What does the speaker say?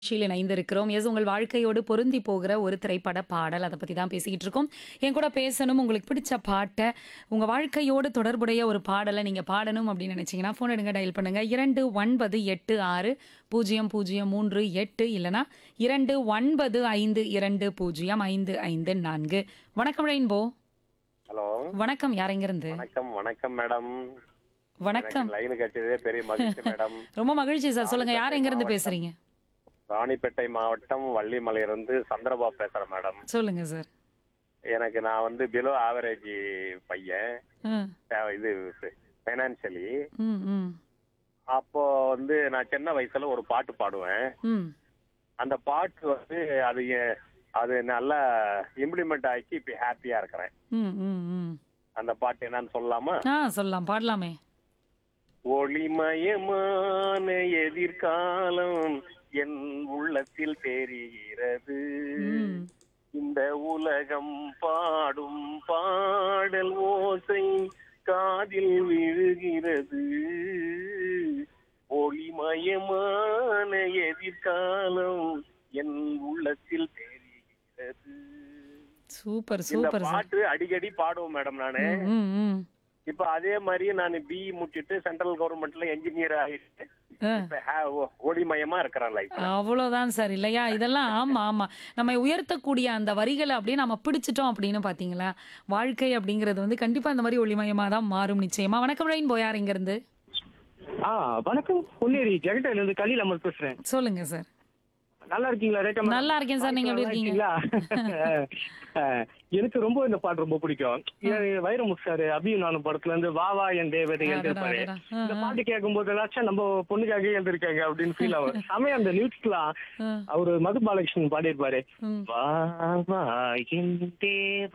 நிகழ்ச்சியில் இணைந்திருக்கிறோம் எஸ் உங்கள் வாழ்க்கையோடு பொருந்தி போகிற ஒரு திரைப்பட பாடல் அதை பற்றி தான் பேசிக்கிட்டு இருக்கோம் என் கூட பேசணும் உங்களுக்கு பிடிச்ச பாட்டை உங்கள் வாழ்க்கையோடு தொடர்புடைய ஒரு பாடலை நீங்கள் பாடணும் அப்படின்னு நினச்சிங்கன்னா ஃபோன் எடுங்க டயல் பண்ணுங்கள் இரண்டு ஒன்பது எட்டு ஆறு பூஜ்ஜியம் பூஜ்ஜியம் மூன்று எட்டு இல்லைனா இரண்டு ஒன்பது ஐந்து இரண்டு பூஜ்ஜியம் ஐந்து ஐந்து நான்கு வணக்கம் ரெயின்போ ஹலோ வணக்கம் யார் எங்கிருந்து வணக்கம் வணக்கம் மேடம் வணக்கம் லைன் கட்டியதே பெரிய மகிழ்ச்சி மேடம் ரொம்ப மகிழ்ச்சி சார் சொல்லுங்க யார் எங்கிருந்து பேசுறீங்க ராணிப்பேட்டை மாவட்டம் வள்ளிமலையிலிருந்து சந்திரபாபு பேசுறேன் மேடம் சொல்லுங்க சார் எனக்கு நான் வந்து பிலோ ஆவரேஜ் பையன் ம் அஹ் இது ஃபைனான்சியலி ம் ம் அப்போ வந்து நான் சின்ன வயசுல ஒரு பாட்டு பாடுவேன் ம் அந்த பாட்டு வந்து அது எ- அது நல்லா இம்ப்ளிமெண்ட் ஆக்கி இப்போ ஹாப்பியா இருக்கிறேன் ம் ம் ம் அந்த பாட்டு என்னன்னு சொல்லலாமா ஆ சொல்லலாம் பாடலாமே ஒளிமயமான எதிர்காலம் என் உள்ளத்தில் தெரிகிறது ம் இந்த உலகம் பாடும் பாடல் ஓசை காதில் விழுகிறது ஒளிமயமான எதிர்காலம் என் உள்ளத்தில் தெரிகிறது சூப்பர் இந்த சூப்பர் சார் பாட்டு அடிக்கடி பாடுவோம் மேடம் நானு ம் ம் இப்ப அதே மாதிரி நான் பிஇ முடிச்சிட்டு சென்ட்ரல் கவர்மெண்ட்ல என்ஜினியர் ஆயிட்டு ஆ இப்ப ஹே- ஒளிமயமா இருக்கிறேன் லைஃப் அவ்வளோதான் சார் இல்லையா இதெல்லாம் ஆமா ஆமா நம்ம உயர்த்தக்கூடிய அந்த வரிகளை அப்படியே நம்ம பிடிச்சிட்டோம் அப்படின்னு பாத்தீங்களா வாழ்க்கை அப்படிங்கிறது வந்து கண்டிப்பா அந்த மாதிரி ஒளிமயமா தான் மாறும் நிச்சயமா வணக்கம் ரெயின் போயார் இங்க இருந்து ஆ வணக்கம் பொன்னேரி ஜெகட்டையில இருந்து கலில் அமர் பேசுறேன் சொல்லுங்க சார் நல்லா இருக்கீங்களா ரேகா மேம்? நல்லா இருக்கேன் சார் நீங்க எப்படி இருக்கீங்க இருக்கீங்களா? அஹ், எனக்கு ரொம்ப இந்த பாட்டு ரொம்ப பிடிக்கும் என் வைரமுத்து சார் அபியும் நானும் படத்துல இருந்து வா வா என் தேவதை அடடா, எழுதிருப்பாரு அடடா. ஆ, இந்த ஆ. பாட்டு கேட்கும் போது ஏதாச்சும் நம்ம பொண்ணுக்காக எழுதிருக்காங்க அப்படின்னு ஃபீல் ஆகும் சமயம் அந்த லிரிக்ஸ்லாம் ஆ. அவரு மது பாலகிருஷ்ணன் பாடியிருப்பாரு ம். வா வா என் தேவதை